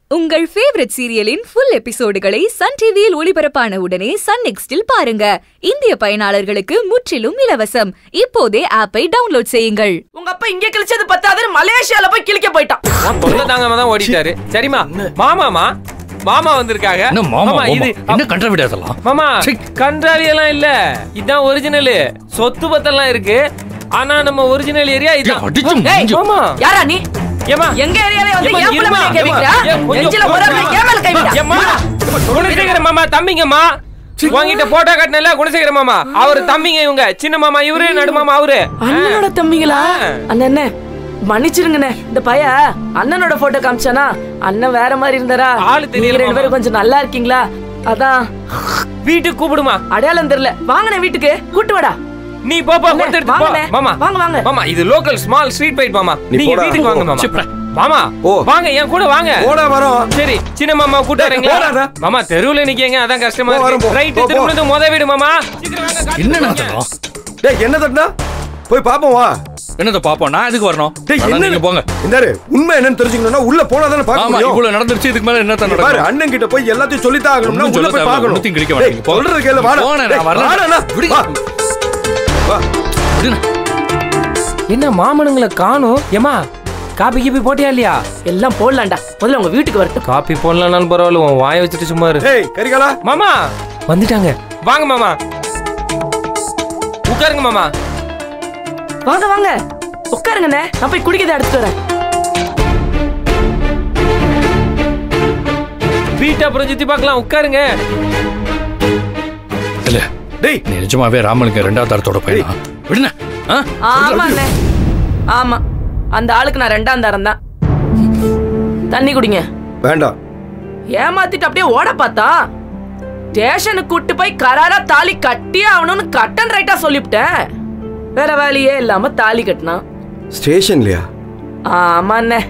உங்கள் ஃபேவரட் சீரியலின் ஃபுல் எபிசோடுகளை சன் டிவியில் ஒளிபரப்பான உடனே சன் நெக்ஸ்டில் பாருங்க இந்திய பயனாளர்களுக்கு முற்றிலும் இலவசம் இப்போதே ஆப்பை டவுன்லோட் செய்யுங்கள் உங்க அப்பா இங்க கிழிச்சது பத்தாது மலேசியால போய் கிழிக்க போயிட்டான் தொல்லை தாங்காம தான் ஓடிட்டாரு சரிம்மா மாமாமா மாமா வந்திருக்காங்க என்ன மாமா மாமா, இது இது என்ன கண்டவிட அதெல்லாம் மாமா சீ. கன்றாவி எல்லாம் இல்ல இதான் ஒரிஜினல் சொத்து பத்தெல்லாம் இருக்கு ஆனா நம்ம ஒரிஜினல் ஏரியா இதான் அடிச்சு டேய், முடிஞ்சு. மாமா யாரா நீ ஏமா எங்க ஏரியால வந்து ஏம்மா, ஏன் புள்ள இரும்மா, மேல கை வைக்கிறா ஏம்மா, ஏன் கொஞ்சம் நெஞ்சில ஒரு ஆள் ஏன் மேல கை வைக்கிறா ஏம்மா, குணசேகர மாமா தம்பிங்கம்மா உங்ககிட்ட போட்டோ கட்டினல குணசேகர மாமா அவரு தம்பிங்க இவங்க சின்ன மாமா இவரு நடு மாமா அவரு அண்ணனோட தம்பிங்களா ஆ. அண்ணனே மன்னிச்சிருங்கண்ணே இந்த பைய அண்ணனோட போட்டோ காமிச்சானா அண்ணன் வேற மாதிரி இருந்தாரா ஆளு தெரியல, நீங்க ரெண்டு மாமா. பேரும் கொஞ்சம் நல்லா இருக்கீங்களா அதான் வீட்டுக்கு கூப்பிடுமா அடையாளம் தெரியல வாங்கண்ணே வீட்டுக்கு கூட்டு வாடா நீ போப்பா அண்ணே, கொடுத்து எடுத்து போ வாங்கண்ணே. மாமா வாங்க, வாங்க. மாமா இது லோக்கல் ஸ்மால் ஸ்ட்ரீட் ஃபைட் மாமா நீ நீங்க போடா. வீட்டுக்கு வாங்க மாமா சிப்ரா. மாமா ஓ. வாங்க என் கூட வாங்க போடா வரோம் சரி சின்ன மாமா கூட்ட டேய், வரீங்களா போடாதா. மாமா தெருவுல நிக்கீங்க அதான் கஷ்டமா போ, வரேன், இருக்கு போ. ரைட் போ, போ. திரும்ப முத வீடு மாமா சீக்கிரம் வாங்க, காட்டுக்கு என்னண்ணா வாங்க. அதெல்லாம் டேய் என்ன தட்டினா போய் பாப்போம் வா என்னத பாப்போம் நான் எதுக்கு வரணும் டேய் வேணா என்ன நீங்க போங்க இந்தாரு உண்மை என்னன்னு தெரிஞ்சுக்கணும்னா உள்ள போனா தானே பார்க்க ஆமா முடியும் இவ்வளவு நடந்துருச்சு இதுக்கு மேல என்ன தான் இங்க பாரு நடக்கும் அண்ணன் கிட்ட போய் எல்லாத்தையும் சொல்லித்தான் ஆகணும்னா ஒண்ணும் உள்ள சொல்ல போய் தேவையில்ல, பார்க்கணும் ஒண்ணுத்தையும் கிழிக்க டேய், மாட்டீங்க. போங்க. சொல்றது கேளு வாடா போனேன், டேய், நான் வரல. வாடா, அண்ணா. விடுங்க. வா. வா விடுண்ணா. என்ன மாமனுங்களை காணும் ஏமா காப்பி கீப்பி போட்டியா இல்லையா எல்லாம் போடலாம்டா முதல்ல உங்க வீட்டுக்கு வரட்டும் காப்பி போடலனாலும் பரவாயில்ல உன் வாயை வச்சுட்டு சும்மா இரு ஏய் கரிகாலா மாமா வந்துட்டாங்க வாங்க மாமா உட்காருங்க மாமா வாங்க வாங்க உட்காருங்கண்ணே நான் போய் குடிக்கிறத எடுத்துட்டு வரேன் வீட்டை அப்புறம் சுத்தி பார்க்கலாம் உட்காருங்க இல்ல டேய் நீ நிஜமாவே ராமனுக்கு ரெண்டாவது தரத்தோட பையனா விடுண்ணா ஆ? ஆமா அண்ணே ஆமா அந்த ஆளுக்கு நான் ரெண்டாம் தரம் தான் தண்ணி குடிங்க வேண்டாம் ஏமாத்திட்டு அப்படியே ஓட பார்த்தா ஸ்டேஷனுக்கு கூட்டு போய் கராரா தாலி கட்டியே ஆகணும்னு கட்டன் ரைட்டா சொல்லிவிட்டேன் வேற வேலையே இல்லாம தாலி கட்டினான் ஸ்டேஷன்லயா ஆமா அண்ணே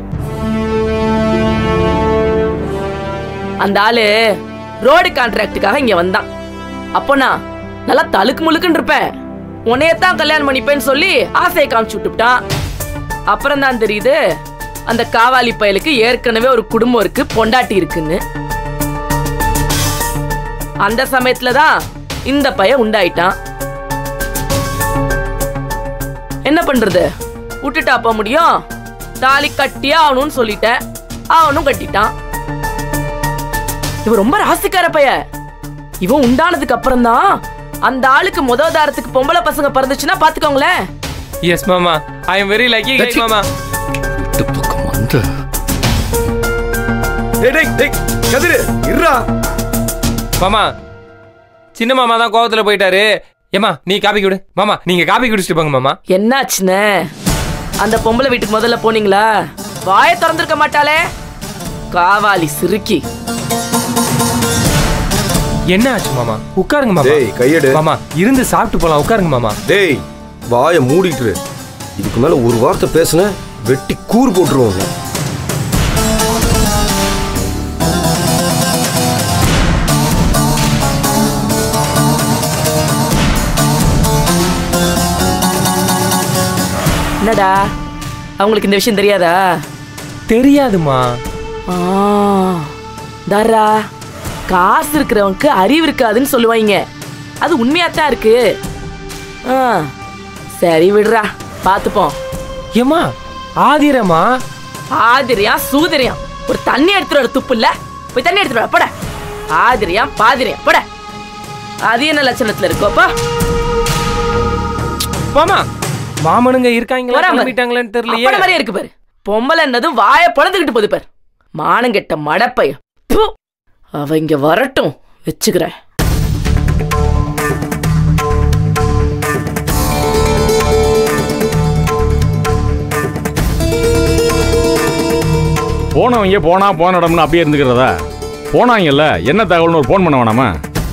அந்த ஆளு ரோடு கான்ட்ராக்டுக்காக இங்க வந்தான் அப்போ நான் நல்லா தழுக்கு முழுக்குன்னு இருப்பேன் உன்னையத்தான் கல்யாணம் பண்ணிப்பேன்னு சொல்லி ஆசையை காமிச்சு விட்டுட்டான் அப்புறம் தான் தெரியுது அந்த காவாலி பயலுக்கு ஏற்கனவே ஒரு குடும்பம் இருக்கு பொண்டாட்டி இருக்குன்னு அந்த சமயத்துல தான் இந்த பையன் உண்டாயிட்டான் என்ன பண்றது விட்டுட்டா போக முடியும் தாலி கட்டியே ஆகணும்னு சொல்லிட்டேன் அவனும் கட்டிட்டான் இவன் ரொம்ப ராசிக்கார பைய இவன் உண்டானதுக்கு அப்புறம் தான் அந்த ஆளுக்கு முத தாரத்துக்கு பொம்பளை பசங்க பிறந்துச்சுன்னா பாத்துக்கோங்களேன் எஸ் மாமா ஐ எம் வெரி லக்கி கை That's it. மாமா இந்த பக்கம் வந்து டேய் டேய் டேய் கதிரு இருடா மாமா சின்ன மாமா தான் கோவத்துல போயிட்டாரு ஏமா நீ காப்பி குடு மாமா நீங்க காப்பி குடிச்சிட்டு போங்க மாமா என்னாச்சுன்னு அந்த பொம்பளை வீட்டுக்கு முதல்ல போனீங்களா வாயை திறந்திருக்க மாட்டாளே காவாலி சிறுக்கி என்ன ஆச்சு மாமா உட்காருங்க மாமா டேய் கையெடு மாமா இருந்து சாப்பிட்டு போலாம் உட்காருங்க மாமா டேய் வாயை மூடிட்டு இரு. இதுக்கு மேல ஒரு வார்த்தை பேசுன வெட்டி கூறு போட்டுருவாங்க என்னடா அவங்களுக்கு இந்த விஷயம் தெரியாதா தெரியாதுமா ஆ, தர்ரா காசு இருக்கிறவனுக்கு அறிவு இருக்காதுன்னு சொல்லுவாங்க அது உண்மையாத்தான் இருக்கு ஆ, சரி விடுறா பாத்துப்போம் ஏமா ஆதிரமா ஆதிரியா சூதிரியா ஒரு தண்ணி எடுத்துட்டு வர துப்பு இல்ல போய் தண்ணி எடுத்துட்டு வர போட ஆதிரியா பாதிரியா போட அது என்ன லட்சணத்துல இருக்கோப்பா மாமா மாமனுங்க இருக்காங்களா வராம இரு. கிளம்பிட்டாங்களான்னு தெரியலையே அப்பட மாதிரியே இருக்கு பாரு பொம்பளை என்னதும் வாய பொழந்துகிட்டு போகுது பாரு மானங்கெட்ட மடப்பைய ப்பு. அவ இங்க வரட்டும் வச்சுக்கிறேன் போனவங்க போனா போன இடம்னு அப்படியே இருந்துக்கிறதா போனாங்கல்ல என்ன தகவல்னு ஒரு ஃபோன் பண்ண வேணாமா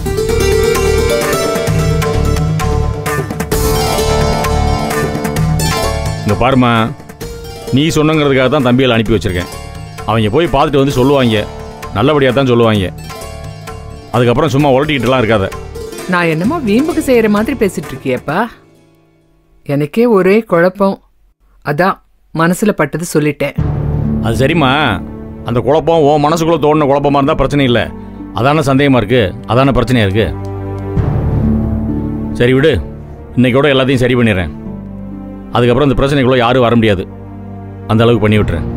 இங்க பாருமா நீ சொன்னங்கிறதுக்காக தான் தம்பிகளை அனுப்பி வச்சிருக்கேன் அவங்க போய் பார்த்துட்டு வந்து சொல்லுவாங்க நல்லபடியாக தான் சொல்லுவாங்க அதுக்கப்புறம் சும்மா உலட்டிக்கிட்டுலாம் இருக்காத நான் என்னமோ வீம்புக்கு செய்யற மாதிரி பேசிட்டு இருக்கியப்பா எனக்கே ஒரே குழப்பம் அதான் மனசுல பட்டது சொல்லிட்டேன் அது சரிம்மா அந்த குழப்பம் உன் மனசுக்குள்ள தோணுன குழப்பமா இருந்தா பிரச்சனை இல்லை அதான சந்தேகமா இருக்கு அதான பிரச்சனையா இருக்கு சரி விடு இன்னைக்கோட எல்லாத்தையும் சரி பண்ணிடுறேன் அதுக்கப்புறம் இந்த பிரச்சனைக்குள்ள யாரும் வர முடியாது அந்த அளவுக்கு பண்ணி விட்டுறேன்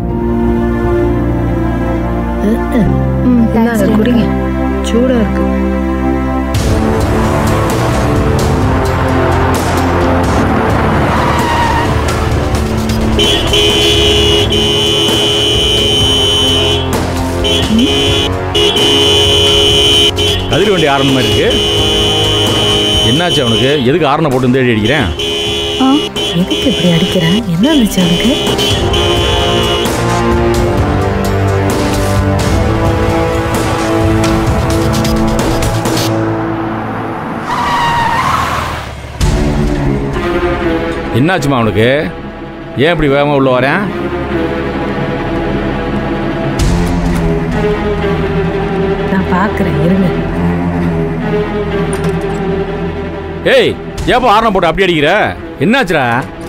இந்தாங்க குடிங்க சூடா இருக்கு கதிர் வண்டி ஆரம்ப மாதிரி இருக்கு என்னாச்சு அவனுக்கு எதுக்கு ஆரணை போட்டு தேடி அடிக்கிறேன் ஆ, எதுக்கு இப்படி அடிக்கிறேன் என்ன இருந்துச்சு அவனுக்கு என்னாச்சுமா அவனுக்கு ஏன் இப்படி வேகமாக உள்ள வரேன் நான் பாக்குறேன் இருங்க ஏய் ஏப்பா ஆரணம் போட்டு அப்படி அடிக்கிற என்னாச்சுடா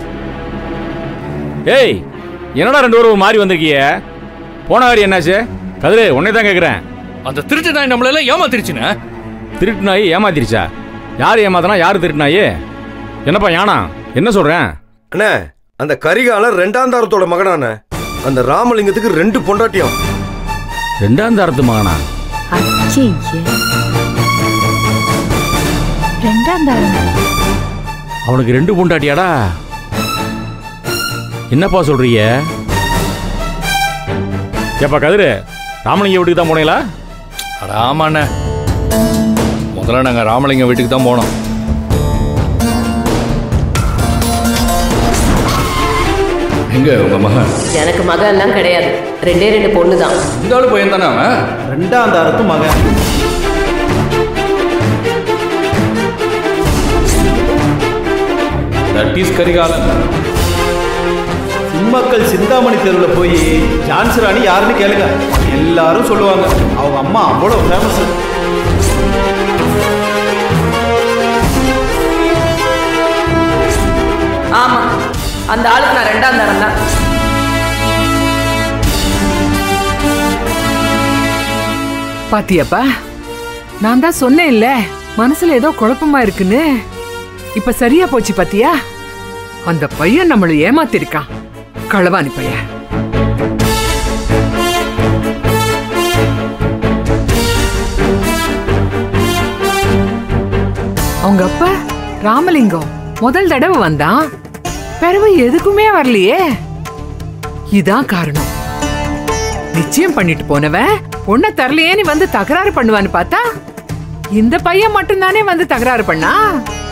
ஏய் என்னடா ரெண்டு பேரும் மாறி வந்திருக்கிய போன வாரி என்னாச்சு கதிரு உன்னை தான் கேட்குறேன் அந்த திருட்டு நாய் நம்மள எல்லாம் ஏமாத்திருச்சுண்ணே திருட்டு நாய் ஏமாத்திருச்சா யார் ஏமாத்தனா யார் திருட்டு நாய் என்னப்பா யானா என்ன சொல்கிறேன் அண்ணே அந்த கரிகாலன் ரெண்டாம் தாரத்தோட மகனானே அந்த ராமலிங்கத்துக்கு ரெண்டு பொண்டாட்டியம் ரெண்டாம் தாரத்து மகனா அச்சே ரெண்டாம் தாரம் அவனுக்கு ரெண்டு பொண்டாட்டியாடா என்னப்பா சொல்றீங்க ஏப்பா கதிரு ராமலிங்க வீட்டுக்கு தான் போனீங்களா அட ஆமாண்ணே முதல்ல நாங்கள் ராமலிங்கம் வீட்டுக்கு தான் போனோம் எங்க உங்க மகன் எனக்கு மகன் எல்லாம் கிடையாது ரெண்டே ரெண்டு பொண்ணு தான் இந்த ஆளு பையன் தானே அவன் ரெண்டாம் தாரத்து மகன் தட் இஸ் கரிகாலன் சிம்மக்கள் சிந்தாமணி தெருவில் போய் ஜான்சி ராணி யாருன்னு கேளுங்க எல்லாரும் சொல்லுவாங்க அவங்க அம்மா அவ்வளோ ஃபேமஸ் ஆமா அந்த ஆளுக்கு நான் ரெண்டாம் தரம் தான் பாத்தியாப்பா நான் தான் சொன்னேன் இல்ல மனசுல ஏதோ குழப்பமா இருக்குன்னு இப்ப சரியா போச்சு பாத்தியா அந்த பையன் நம்மள ஏமாத்திருக்கான் களவாணி பையன் அவங்க அப்பா ராமலிங்கம் முதல் தடவை வந்தான் பிறகு எதுக்குமே வரலையே இதான் காரணம் நிச்சயம் பண்ணிட்டு போனவன் பொண்ணை தரலையே நீ வந்து தகராறு பண்ணுவான்னு பார்த்தா இந்த பையன் மட்டும்தானே வந்து தகராறு பண்ணா